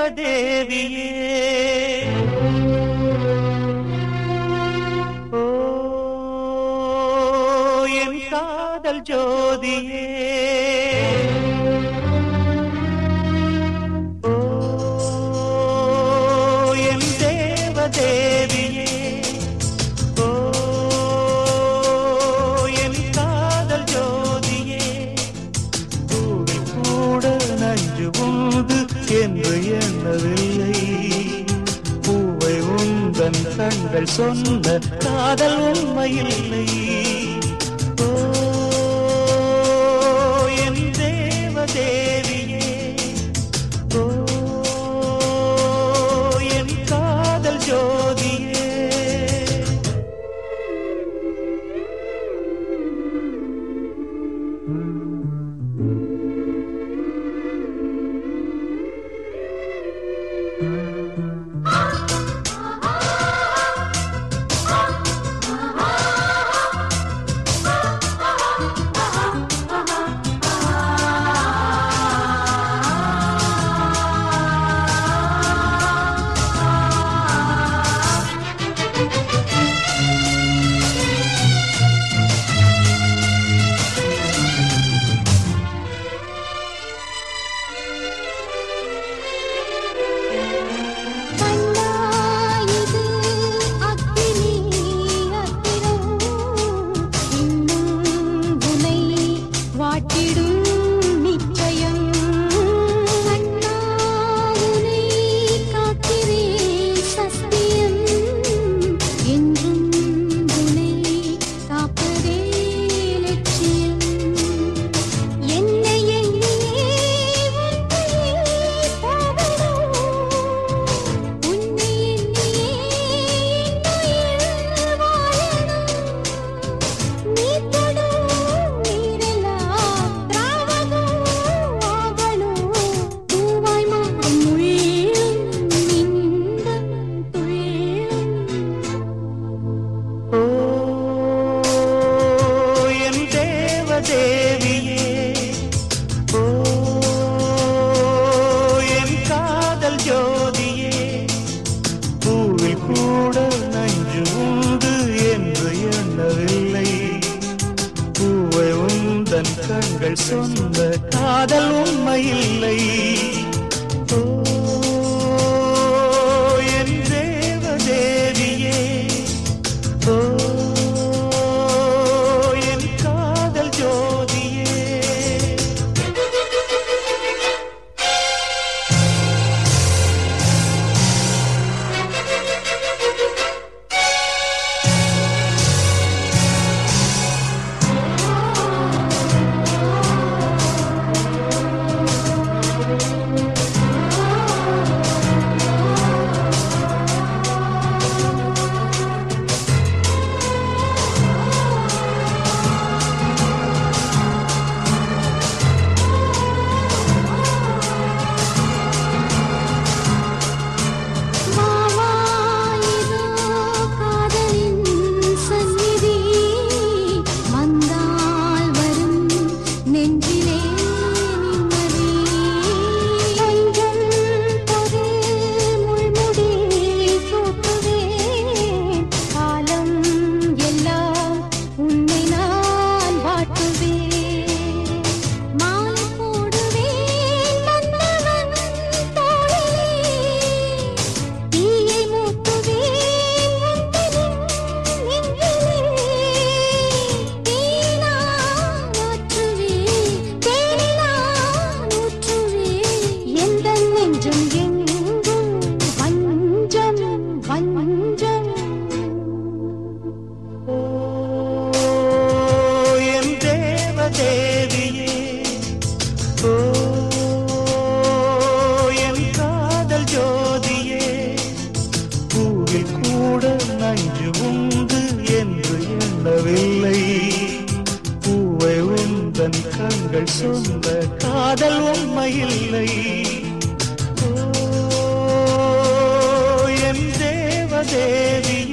தேவதேவியே ஓ என் காதல் ஜோதியே ஓ என் தேவதேவியே ஓ என் காதல் ஜோதியே பூவில் கூட நஞ்சு உண்டு என்று எண்ணவில்லை பூவை உந்தன் கண்கள் சொன்ன காதல் உண்மையில்லை ஓ என் தேவதேவியே ஓ என் காதல் ஜோதியே கண்ணா இது அக்கினி அத்திரம் இன்னும் உனை வாட்டிடும் நிச்சயம் கண்ணா உனை காக்கிறேன் சத்தியம் என்றும் உனை காப்பதே லட்சியம் என்னை எண்ணியே உன்னையே போகணும் உன்னை எண்ணியே என்னுயிர் வாழணும் நீ தொடும் நீரெல்லாம் திராவகம் ஆகணும் பூவாய் மாறும் உள்ளம் இன்பம் துள்ளும் ஓ என் தேவதேவியே ஓ என் காதல் ஜோதியே பூவில் கூட நஞ்சு உண்டு என்று எண்ணவில்லை பூவை உந்தன் கண்கள் சொந்த காதல் உண்மையில்லை ஓ என் தேவதேவியே ஓ என் காதல் ஜோதியே மாவாயிரோ காதலின் சந்நிதி வந்தால் வரும் நெஞ்சிலே நிம்மதி கொஞ்சம் பொறு முள்முடி சூட்டுவேன் காலம் எல்லாம் உன்னை நான் வாட்டுவேன் மாலை போடுவேன் மன்னவன் தோளிலே தீயை மூட்டுவேன் உந்தனின் நெஞ்சிலே தேனாய் ஆற்றுவேன் தேனிலாய் ஊற்றுவேன் எந்தன் நெஞ்சம் எங்கும் வஞ்சம் வஞ்சம் ஓ என் தேவதேவியே ஓ என் காதல் ஜோதியே பூவில் கூட நஞ்சு உண்டு என்று எண்ணவில்லை பூவை உந்தன் கண்கள் சொந்த காதல் உண்மையில்லை ஓ என் தேவதேவி